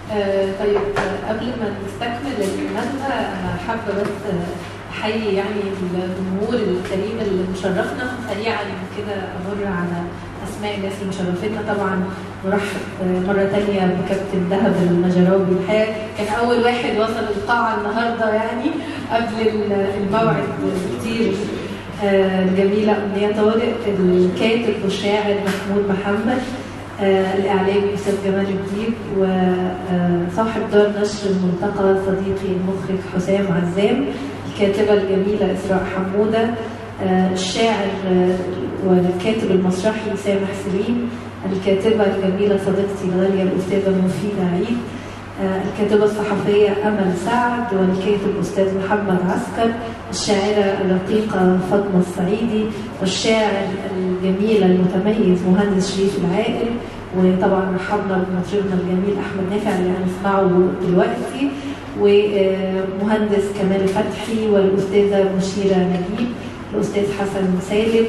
آه، طيب آه، قبل ما نستكمل الندوة أنا حابة بس آه، أحيي يعني الجمهور الكريم اللي مشرفنا سريعا كده أمر على أسماء الناس اللي مشرفتنا طبعا نرحب آه، مرة تانية بكابتن دهب المجراوي الحقيقة كان أول واحد وصل القاعة النهاردة يعني قبل ال- الموعد بكتير آه، الجميلة أمنية طارق الكاتب والشاعر محمود محمد آه، الإعلامي أستاذ جمال الديب وصاحب دار نشر الملتقى صديقي المخرج حسام عزام الكاتبة الجميلة إسراء حمودة آه، الشاعر آه، والكاتب المسرحي سامح سليم الكاتبة الجميلة صديقتي الغالية الأستاذة مفيدة عيد آه، الكاتبة الصحفية أمل سعد والكاتب أستاذ محمد عسكر الشاعرة الرقيقة فاطمة الصعيدي والشاعر الجميل المتميز مهندس شريف العائل وطبعا رحبنا بمطربنا الجميل أحمد نافع اللي هنسمعه دلوقتي ومهندس كمال فتحي والأستاذة مشيرة نجيب الأستاذ حسن سالم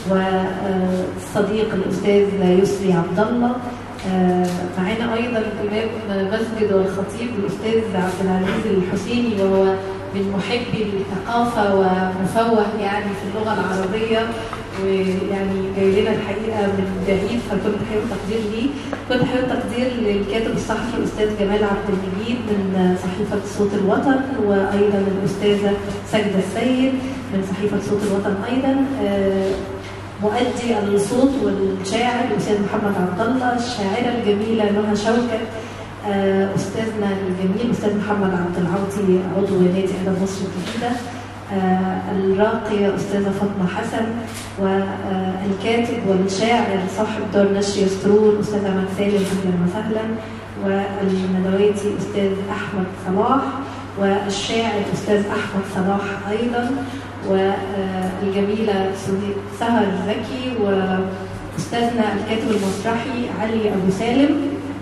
والصديق الأستاذ يسري عبد الله آه، معانا ايضا امام مسجد والخطيب الاستاذ عبد العزيز الحسيني وهو من محبي الثقافه ومفوه يعني في اللغه العربيه ويعني جاي لنا الحقيقه من بعيد فكنت حابب تقدير ليه كنت حابب تقدير للكاتب الصحفي الاستاذ جمال عبد المجيد من صحيفه صوت الوطن وايضا الاستاذه سجده السيد من صحيفه صوت الوطن ايضا آه، مؤدي الصوت والشاعر الاستاذ محمد عبد الله الشاعره الجميله نهى شوكت آه، استاذنا الجميل استاذ محمد عبد العاطي عضو نادي ادب مصر الجديده آه، الراقيه استاذه فاطمه حسن والكاتب والشاعر صاحب دار نشر يسرور استاذ عماد سالم اهلا وسهلا والندواتي استاذ احمد صلاح والشاعر استاذ احمد صلاح ايضا والجميله سهر زكي واستاذنا الكاتب المسرحي علي ابو سالم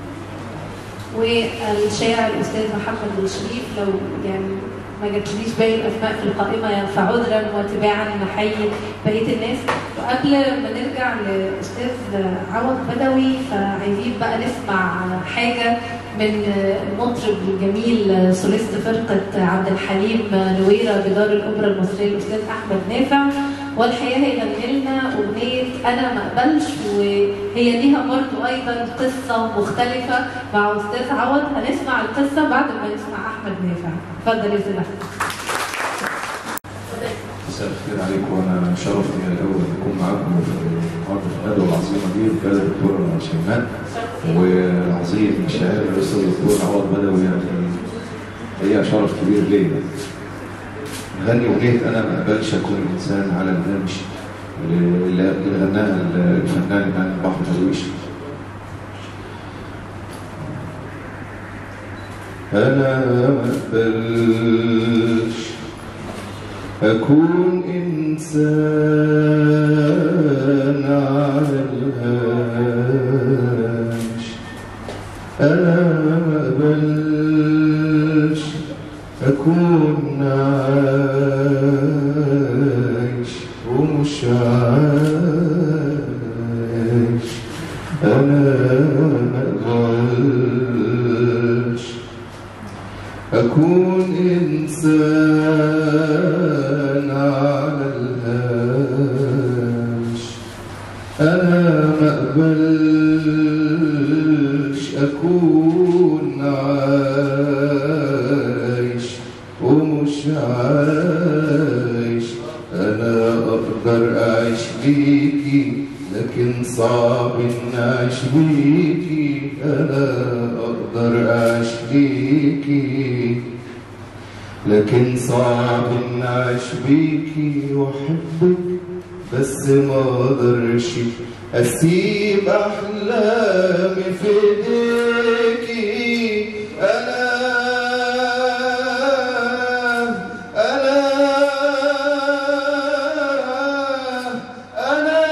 والشاعر الاستاذ محمد الشريف لو يعني ما جاتليش باقي الاسماء في القائمه فعذرا وتباعا نحيي بقيه الناس وقبل ما نرجع لاستاذ عوض بدوي فعايزين بقى نسمع حاجه من المطرب الجميل سوليست فرقه عبد الحليم نويره بدار الاوبرا المصريه الاستاذ احمد نافع والحقيقه هيغني لنا اغنيه انا ما اقبلش وهي ليها برضو ايضا قصه مختلفه مع استاذ عوض هنسمع القصه بعد ما نسمع احمد نافع اتفضل يا استاذ احمد مساء الخير عليكم وانا شرف لي الاول ان اكون معاكم في النهارده في الندوه العظيمه دي وكاله الدكتور شيماء وعظيم الشاعر الاستاذ الدكتور عوض بدوي يعني هي شرف كبير ليا نغني اغنيه انا ما اقبلش اكون انسان على الهامش اللي اللي غناها الفنان امام بحر درويش انا ما اقبلش أكون إنسان على الهامش أنا ما أقبلش أكون عايش ومش عايش أنا ما أقبلش أكون إنسان على الهامش أنا ما أقبلش أكون عايش ومش عايش أنا أقدر أعيش ليكي لكن صعب إن أعيش بيكي أنا أقدر أعيش ليكي لكن صعب إن أعيش بيكي وأحبك بس ما أقدرش أسيب أحلامي في إيديكي أنا أنا أنا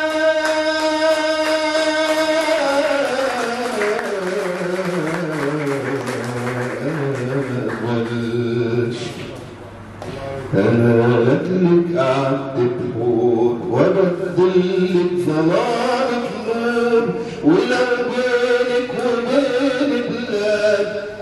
أنا لك قعدت بحور وبدلك ظلامك نور ولو بينك وبين بلاد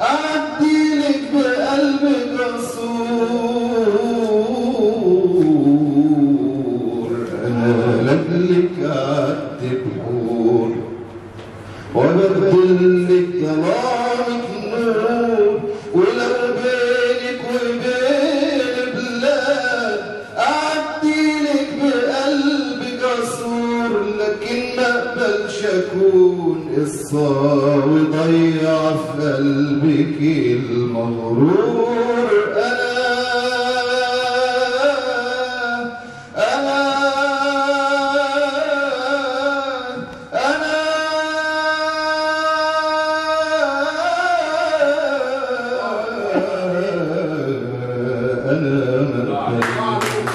اكون قصة وضيع في قلبك المغرور انا انا انا انا مرتاح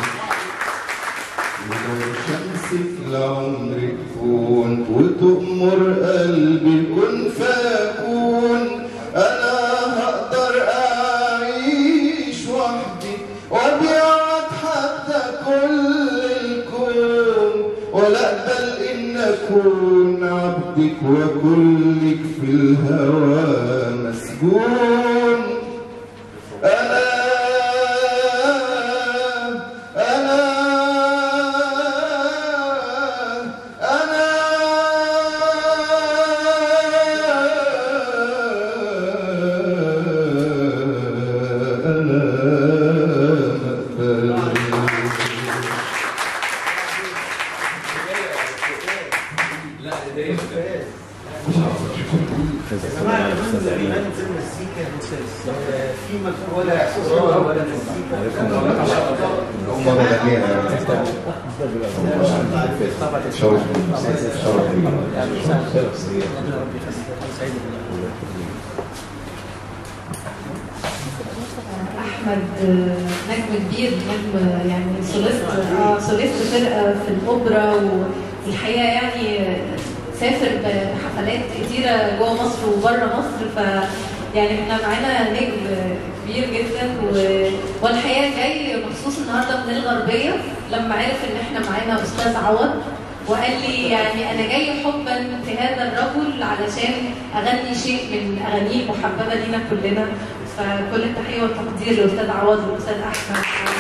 ونور شمسك لعمرك كون وتأمر قلبي كن فيكون أنا هقدر أعيش وحدي وأبيعك حتى كل الكون ولا أقبل إن أكون عبدك وكلك في الهوى مسجون أنا أنا أنا أنا جماعة كمان زمان في المزيكا في مك- ولا صورة ولا مزيكا هم بلاقيها شرف شرف لي احمد آه، نجم كبير نجم يعني سوليست اه سوليست فرقه في الاوبرا والحقيقه يعني آه، سافر بحفلات كتيره جوه مصر وبره مصر ف يعني احنا معانا نجم كبير جدا و... والحقيقه جاي مخصوص النهارده من الغربيه لما عرف ان احنا معانا استاذ عوض وقال لي يعني انا جاي حبا في هذا الرجل علشان اغني شيء من اغانيه المحببه لينا كلنا فكل التحيه والتقدير لاستاذ عوض والاستاذ احمد